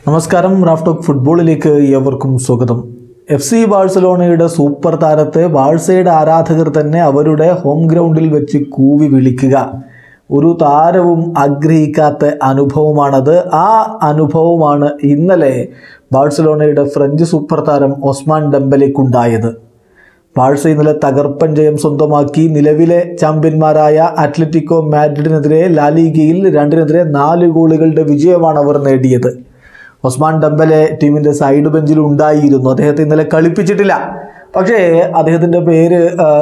നമസ്കാരം റാഫ്റ്റോക്ക് ഫുട്ബോളിലേക്ക് ഏവർക്കും സ്വാഗതം എഫ് സി ബാഴ്സലോണയുടെ സൂപ്പർ താരത്തെ ബാഴ്സയുടെ ആരാധകർ തന്നെ അവരുടെ ഹോം ഗ്രൗണ്ടിൽ വെച്ച് കൂവി വിളിക്കുക ഒരു താരവും ആഗ്രഹിക്കാത്ത അനുഭവമാണത് ആ അനുഭവമാണ് ഇന്നലെ ബാഴ്സലോണയുടെ ഫ്രഞ്ച് സൂപ്പർ താരം ഒസ്മാൻ ഡെമ്പലേക്കുണ്ടായത് ബാഴ്സ ഇന്നലെ തകർപ്പൻ ജയം സ്വന്തമാക്കി നിലവിലെ ചാമ്പ്യന്മാരായ അത്ലറ്റിക്കോ മാഡ്രിഡിനെതിരെ ലാലിഗയിൽ രണ്ടിനെതിരെ നാല് ഗോളുകളുടെ വിജയമാണ് അവർ നേടിയത് ഒസ്മാൻ ഡംബലെ ടീമിൻ്റെ സൈഡ് ബെഞ്ചിൽ ഉണ്ടായിരുന്നു അദ്ദേഹത്തെ ഇന്നലെ കളിപ്പിച്ചിട്ടില്ല പക്ഷേ അദ്ദേഹത്തിൻ്റെ പേര്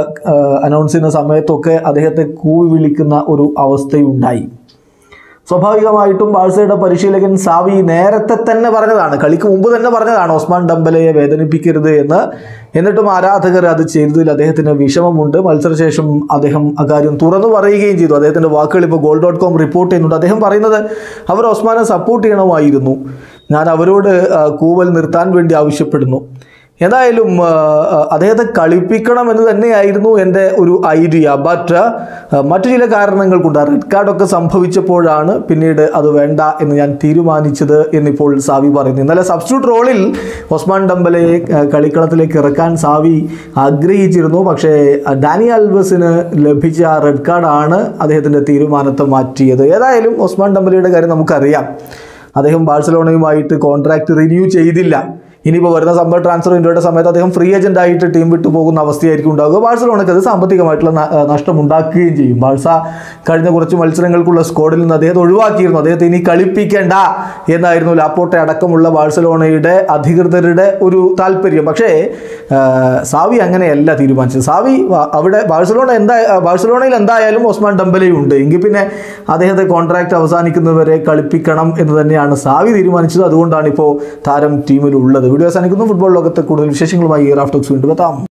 അനൗൺസ് ചെയ്യുന്ന സമയത്തൊക്കെ അദ്ദേഹത്തെ കൂവി വിളിക്കുന്ന ഒരു അവസ്ഥയുണ്ടായി സ്വാഭാവികമായിട്ടും ബാഴ്സയുടെ പരിശീലകൻ സാവി നേരത്തെ തന്നെ പറഞ്ഞതാണ് കളിക്ക് മുമ്പ് തന്നെ പറഞ്ഞതാണ് ഒസ്മാൻ ഡംബലയെ വേദനിപ്പിക്കരുത് എന്ന് എന്നിട്ടും ആരാധകർ അത് ചെയ്തതിൽ അദ്ദേഹത്തിന് വിഷമമുണ്ട് മത്സരശേഷം അദ്ദേഹം അക്കാര്യം തുറന്നു പറയുകയും ചെയ്തു അദ്ദേഹത്തിൻ്റെ വാക്കുകൾ ഇപ്പോൾ ഗോൾ ഡോട്ട് കോം റിപ്പോർട്ട് ചെയ്യുന്നുണ്ട് അദ്ദേഹം പറയുന്നത് അവർ ഒസ്മാനെ സപ്പോർട്ട് ചെയ്യണമായിരുന്നു ഞാൻ അവരോട് ആ, കൂവൽ നിർത്താൻ വേണ്ടി ആവശ്യപ്പെടുന്നു എന്തായാലും ആ, ആ, അദ്ദേഹത്തെ കളിപ്പിക്കണം എന്ന് തന്നെയായിരുന്നു എൻ്റെ ഒരു ഐഡിയ ബട്ട് മറ്റു ചില കാരണങ്ങൾ കൊണ്ട് റെഡ് കാർഡൊക്കെ സംഭവിച്ചപ്പോഴാണ് പിന്നീട് അത് വേണ്ട എന്ന് ഞാൻ തീരുമാനിച്ചത് എന്നിപ്പോൾ സാവി പറയുന്നു ഇന്നലെ സബ്സ്റ്റിറ്റ്യൂട്ട് റോളിൽ ഒസ്മാൻ ഡംബലയെ ആ, കളിക്കളത്തിലേക്ക് ഇറക്കാൻ സാവി ആഗ്രഹിച്ചിരുന്നു പക്ഷേ ആ, ഡാനി ആൽവസിന് ലഭിച്ച ആ റെഡ് കാർഡാണ് അദ്ദേഹത്തിൻ്റെ തീരുമാനത്തെ മാറ്റിയത് ഏതായാലും ഒസ്മാൻ ഡംബലയുടെ കാര്യം നമുക്കറിയാം അദ്ദേഹം ബാഴ്സലോണയുമായിട്ട് കോൺട്രാക്ട് റിന്യൂ ചെയ്തില്ല ഇനിയിപ്പോൾ വരുന്ന സമ്മർ ട്രാൻസ്ഫർ വിൻഡോയുടെ സമയത്ത് അദ്ദേഹം ഫ്രീ ഏജന്റ് ആയിട്ട് ടീം വിട്ടു പോകുന്ന അവസ്ഥയായിരിക്കും ഉണ്ടാവുക ബാഴ്സലോണയ്ക്ക് അത് സാമ്പത്തികമായിട്ടുള്ള ന- ഏഹ് നഷ്ടം ഉണ്ടാക്കുകയും ചെയ്യും ബാഴ്സ കഴിഞ്ഞ കുറച്ച് മത്സരങ്ങൾക്കുള്ള സ്ക്വാഡിൽ നിന്ന് അദ്ദേഹത്തെ ഒഴിവാക്കിയിരുന്നു അദ്ദേഹത്തെ ഇനി കളിപ്പിക്കേണ്ട എന്നായിരുന്നു ലാപ്പോട്ടെ അടക്കമുള്ള ബാഴ്സലോണയുടെ അധികൃതരുടെ ഒരു താല്പര്യം പക്ഷേ ഏഹ് സാവി അങ്ങനെയല്ല തീരുമാനിച്ചത് സാവി വ- അവിടെ ബാഴ്സലോണ എന്താ ബാഴ്സലോണയിൽ എന്തായാലും ഓസ്മാൻ ഡംബലയും ഉണ്ട് എങ്കിൽ പിന്നെ അദ്ദേഹത്തെ കോൺട്രാക്ട് അവസാനിക്കുന്നവരെ കളിപ്പിക്കണം എന്ന് തന്നെയാണ് സാവി തീരുമാനിച്ചത് അതുകൊണ്ടാണ് ഇപ്പോൾ താരം ടീമിൽ ഉള്ളത് വീഡിയോ അവസാനിക്കുന്നു ഫുട്ബോൾ ലോകത്തെ കൂടുതൽ വിശേഷങ്ങളുമായി റാഫ്റ്റോക്സ് വീണ്ടും എത്താം